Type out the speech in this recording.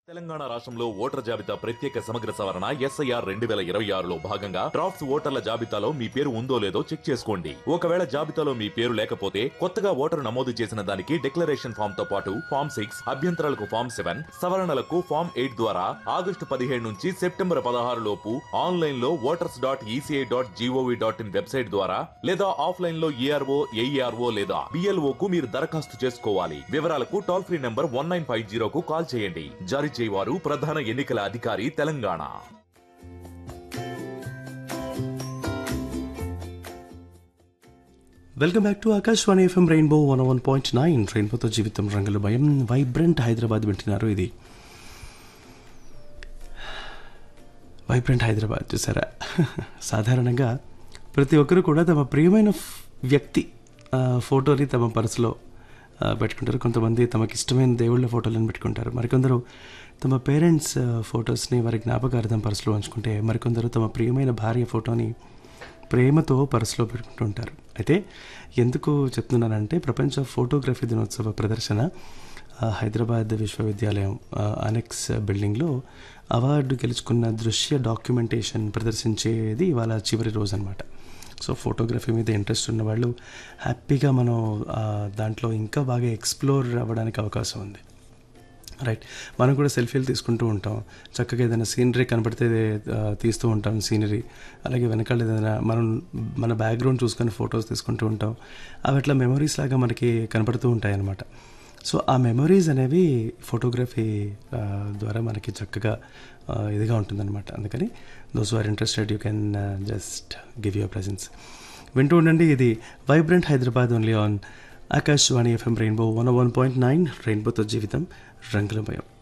తెలంగాణ రాష్ట్రంలో ఓటర్ జాబితా ప్రత్యేక సమగ్ర సవరణ ఎస్ఐఆర్ రెండు వేల ఇరవై ఆరులో భాగంగా డ్రాఫ్ట్స్ ఓటర్ల జాబితాలో మీ పేరు ఉందో లేదో చెక్ చేసుకోండి ఒకవేళ జాబితాలో మీ పేరు లేకపోతే కొత్తగా ఓటరు నమోదు చేసిన దానికి డిక్లరేషన్ ఫామ్ తో పాటు ఫామ్ సిక్స్ అభ్యంతరాలకు ఫామ్ సెవెన్ సవరణలకు ఫామ్ ఎయిట్ ద్వారా ఆగస్టు పదిహేడు నుంచి సెప్టెంబర్ పదహారు లోపు ఆన్లైన్ లో voters dot ECI dot GOV dot in website ద్వారా లేదా ఆఫ్లైన్ లో ఈఆర్ఓ ఏఈఆర్ఓ లేదా బిఎల్ఓ కు మీరు దరఖాస్తు చేసుకోవాలి వివరాలకు toll free number one nine five జీరోకు కాల్ చేయండి జారీ చేయవారు ప్రధాన ఎన్నికల అధికారి Telangana welcome back to Akashvani FM Rainbow one one point nine రెయిన్బోతో జీవితం రంగుల భయం వైబ్రెంట్ హైదరాబాద్ వింటున్నారు ఇది వైబ్రెంట్ హైదరాబాద్ చూసారా సాధారణంగా ప్రతి ఒక్కరు కూడా తమ ప్రియమైన ఫ్- వ్యక్తి ఆ, ఫోటోని తమ పర్సులో ఆ, పెట్టుకుంటారు కొంతమంది తమకి ఇష్టమైన దేవుళ్ళ ఫోటోలను పెట్టుకుంటారు మరికొందరు తమ పేరెంట్స్ ఆ, ఫొటోస్ని వారి జ్ఞాపకార్థం పర్సులో ఉంచుకుంటే మరికొందరు తమ ప్రియమైన భార్య ఫోటోని ప్రేమతో పర్సులో పెట్టుకుంటూ ఉంటారు అయితే ఎందుకు చెప్తున్నానంటే ప్రపంచ ఫోటోగ్రఫీ దినోత్సవ ప్రదర్శన ఆ, హైదరాబాద్ విశ్వవిద్యాలయం ఆ, అనెక్స్ బిల్డింగ్లో అవార్డు గెలుచుకున్న దృశ్య డాక్యుమెంటేషన్ ప్రదర్శించేది ఇవాళ చివరి రోజు అనమాట సో ఫోటోగ్రఫీ మీద ఇంట్రెస్ట్ ఉన్న వాళ్ళు హ్యాపీగా మనం ఆ, దాంట్లో ఇంకా బాగా ఎక్స్ప్లోర్ అవ్వడానికి అవకాశం ఉంది రైట్ మనం కూడా సెల్ఫీలు తీసుకుంటూ ఉంటాం చక్కగా ఏదైనా సీనరీ కనపడితే ఆ, తీస్తూ ఉంటాం సీనరీ అలాగే వెనకాల ఏదైనా మనం మన బ్యాక్గ్రౌండ్ చూసుకొని ఫొటోస్ తీసుకుంటూ ఉంటాం అవి అట్లా మెమరీస్ లాగా మనకి కనపడుతూ ఉంటాయి అన్నమాట సో ఆ మెమరీస్ అనేవి ఫోటోగ్రఫీ ఆ, ద్వారా మనకి చక్కగా ఆ, ఇదిగా ఉంటుందన్నమాట అందుకని those are interested you can just give your presence వింటూ ఉండండి ఇది vibrant Hyderabad only on Akashvani FM Rainbow one one point nine రెయిన్బోతో జీవితం రంగుల భయం